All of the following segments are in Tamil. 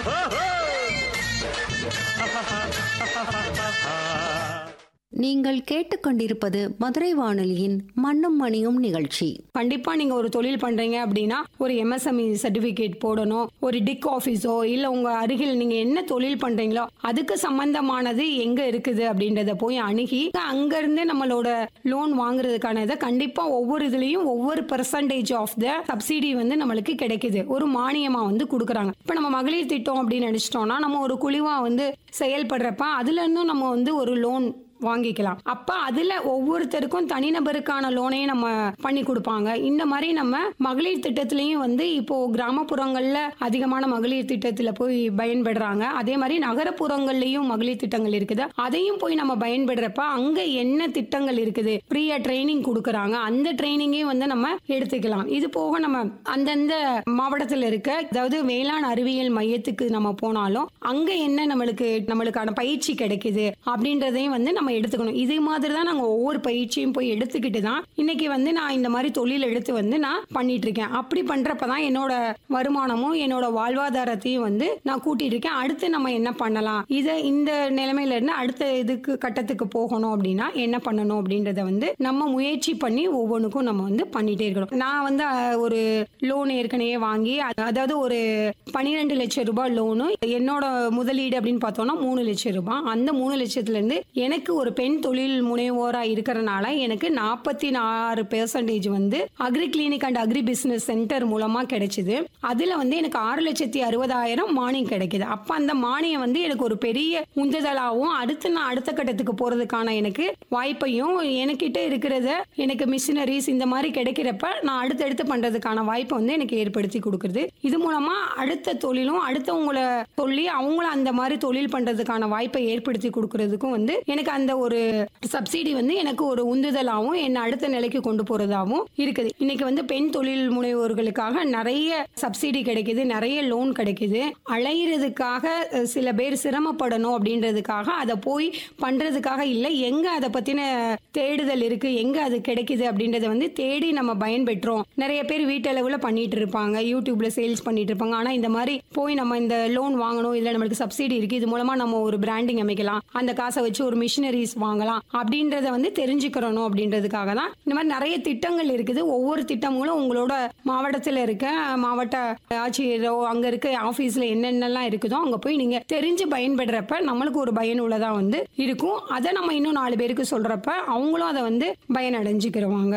நீங்கள் கேட்டுக்கொண்டிருப்பது மதுரை வானொலியின் மண்ணும் மணியும் நிகழ்ச்சி கண்டிப்பா நீங்க ஒரு தொழில் பண்றீங்க அப்படின்னா ஒரு எம்எஸ்எம்இ சர்டிபிகேட் போடணும் ஒரு டிக் ஆபீஸோ இல்ல உங்க அருகில் நீங்க என்ன தொழில் பண்றீங்களோ அதுக்கு சம்பந்தமானது எங்க இருக்குது அப்படின்றத போய் அணுகி அங்க இருந்து நம்மளோட லோன் வாங்குறதுக்கான இதை கண்டிப்பா ஒவ்வொரு இதுலயும் ஒவ்வொரு பெர்சன்டேஜ் ஆஃப் த சப்சிடி வந்து நம்மளுக்கு கிடைக்குது ஒரு மானியமா வந்து கொடுக்குறாங்க இப்ப நம்ம மகளிர் திட்டம் அப்படின்னு நினைச்சிட்டோம்னா நம்ம ஒரு குழுவா வந்து செயல்படுறப்ப அதுல இருந்தும் நம்ம வந்து ஒரு லோன் வாங்கிக்கலாம் அப்ப அதுல ஒவ்வொருத்தருக்கும் தனிநபருக்கான லோனையும் நம்ம பண்ணி கொடுப்பாங்க இந்த மாதிரி நம்ம மகளிர் திட்டத்திலையும் வந்து இப்போ கிராமப்புறங்கள்ல அதிகமான மகளிர் திட்டத்துல போய் பயன்படுறாங்க அதே மாதிரி நகரப்புறங்கள்லயும் மகளிர் திட்டங்கள் இருக்குது அதையும் போய் நம்ம பயன்படுறப்ப அங்க என்ன திட்டங்கள் இருக்குது ஃப்ரீயா ட்ரைனிங் கொடுக்கறாங்க அந்த ட்ரைனிங்கையும் வந்து நம்ம எடுத்துக்கலாம் இது போக நம்ம அந்தந்த மாவட்டத்தில் இருக்க அதாவது வேளாண் அறிவியல் மையத்துக்கு நம்ம போனாலும் அங்க என்ன நம்மளுக்கு நம்மளுக்கான பயிற்சி கிடைக்குது அப்படின்றதையும் வந்து நம்ம எடுத்துக்கணும் இது மாதிரி தான் நாங்க ஒவ்வொரு பயிற்சியும் போய் எடுத்துக்கிட்டு தான் இன்னைக்கு வந்து நான் இந்த மாதிரி தொழில் எடுத்து வந்து நான் பண்ணிட்டு இருக்கேன் அப்படி பண்றப்ப தான் என்னோட வருமானமும் என்னோட வாழ்வாதாரத்தையும் வந்து நான் கூட்டிட்டு இருக்கேன் அடுத்து நம்ம என்ன பண்ணலாம் இதை இந்த நிலைமையில இருந்து அடுத்த இதுக்கு கட்டத்துக்கு போகணும் அப்படின்னா என்ன பண்ணணும் அப்படின்றத வந்து நம்ம முயற்சி பண்ணி ஒவ்வொன்றுக்கும் நம்ம வந்து பண்ணிட்டே இருக்கணும் நான் வந்து அஹ், ஒரு லோன் ஏற்கனவே வாங்கி அ- அதாவது ஒரு பன்னிரெண்டு லட்சம் ரூபாய் லோனு என்னோட முதலீடு அப்படின்னு பார்த்தோம்னா மூணு லட்சம் ரூபாய் அந்த மூணு லட்சத்துல இருந்து எனக்கு ஒரு பெண் தொழில் முனைவோரா இருக்கிறனால எனக்கு நாற்பத்தி ஆறு பெர்சன்டேஜ் வந்து agri clinic and agri business centre மூலமா கிடைச்சது அதுல வந்து எனக்கு ஆறு லட்சத்தி அறுபதாயிரம் மானியம் கிடைக்குது அப்ப அந்த மானியம் வந்து எனக்கு ஒரு பெரிய உந்துதலாகவும் அடுத்து நான் அடுத்த கட்டத்துக்கு போறதுக்கான எனக்கு வாய்ப்பையும் எனக்கிட்ட இருக்கிறத எனக்கு மிஷினரிஸ் இந்த மாதிரி கிடைக்கிறப்ப நான் அடுத்தடுத்து பண்றதுக்கான வாய்ப்பை வந்து எனக்கு ஏற்படுத்தி கொடுக்குறது இது மூலமா அடுத்த தொழிலும் அடுத்தவங்கள சொல்லி அவங்களும் அந்த மாதிரி தொழில் பண்றதுக்கான வாய்ப்பை ஏற்படுத்தி கொடுக்கறதுக்கும் வந்து எனக்கு அந்த ஒரு சப்சிடி வந்து எனக்கு ஒரு உந்துதலாகவும் என்னை அடுத்த நிலைக்கு கொண்டு போறதாகவும் இருக்குது இன்னைக்கு வந்து பெண் தொழில் முனைவோர்களுக்காக நிறைய சப்சிடி கிடைக்குது நிறைய லோன் கிடைக்குது அலையிறதுக்காக அஹ், சில பேர் சிரமப்படணும் அப்படின்றதுக்காக அதை போய் பண்றதுக்காக இல்லை எங்க அதை பத்தின தேடுதல் இருக்கு எங்க அது கிடைக்குது அப்படின்றத வந்து தேடி நம்ம பயன்பெற்றோம் நிறைய பேர் வீட்டளவுல பண்ணிட்டு இருப்பாங்க யூடியூப்ல சேல்ஸ் பண்ணிட்டு இருப்பாங்க ஆனா இந்த மாதிரி போய் நம்ம இந்த லோன் வாங்கணும் இல்ல நம்மளுக்கு சப்சிடி இருக்கு இது மூலமா நம்ம ஒரு பிராண்டிங் அமைக்கலாம் அந்த காசை வச்சு ஒரு மிஷினரிஸ் வாங்கலாம் அப்படின்றத வந்து தெரிஞ்சுக்கிறணும் அப்படின்றதுக்காக தான் இந்த மாதிரி நிறைய திட்டங்கள் இருக்குது ஒவ்வொரு திட்டம் மூலம் உங்களோட மாவட்டத்தில் இருக்க மாவட்ட ஆட்சியரோ அங்க இருக்க ஆபீஸ்ல என்னென்னலாம் இருக்குதோ அங்க போய் நீங்க தெரிஞ்சு பயன்படுறப்ப நம்மளுக்கு ஒரு பயனுள்ளதா வந்து இருக்கும் அதை நம்ம இன்னும் நாலு பேருக்கு சொல்றப்ப அவங்களும் அதை வந்து பயனடைஞ்சுக்கிறவாங்க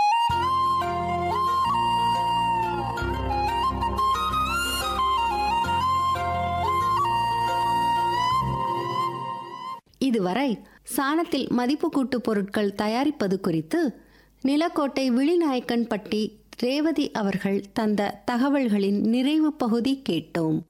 இதுவரை சாணத்தில் மதிப்பு கூட்டு பொருட்கள் தயாரிப்பது குறித்து நிலக்கோட்டை விழிநாயக்கன்பட்டி ரேவதி அவர்கள் தந்த தகவல்களின் நிறைவு பகுதி கேட்டோம்